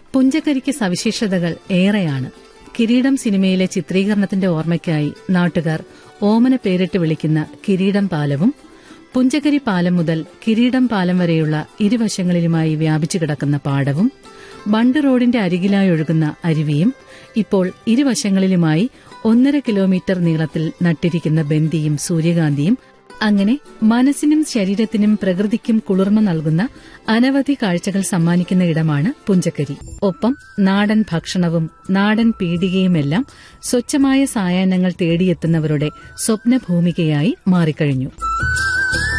പുഞ്ചക്കരിക്ക് സവിശേഷതകൾ ഏറെയാണ് കിരീടം സിനിമയിലെ ചിത്രീകരണത്തിന്റെ ഓർമ്മയ്ക്കായി നാട്ടുകാർ ഓമന പേരിട്ട് വിളിക്കുന്ന കിരീടം പാലവും പുഞ്ചക്കരി പാലം മുതൽ കിരീടം പാലം വരെയുള്ള ഇരുവശങ്ങളിലുമായി വ്യാപിച്ചു കിടക്കുന്ന പാടവും ബണ്ട് റോഡിന്റെ അരികിലായി ഒഴുകുന്ന അരുവിയും ഇപ്പോൾ ഇരുവശങ്ങളിലുമായി ഒന്നര കിലോമീറ്റർ നീളത്തിൽ നട്ടിരിക്കുന്ന ബന്ദിയും സൂര്യകാന്തിയും അങ്ങനെ മനസ്സിനും ശരീരത്തിനും പ്രകൃതിക്കും കുളിർമ നൽകുന്ന അനവധി കാഴ്ചകൾ സമ്മാനിക്കുന്ന ഇടമാണ് പുഞ്ചക്കരി ഒപ്പം നാടൻ ഭക്ഷണവും നാടൻ പീടികയുമെല്ലാം സ്വച്ഛമായ സായാഹ്നങ്ങൾ തേടിയെത്തുന്നവരുടെ സ്വപ്നഭൂമികയായി മാറിക്കഴിഞ്ഞു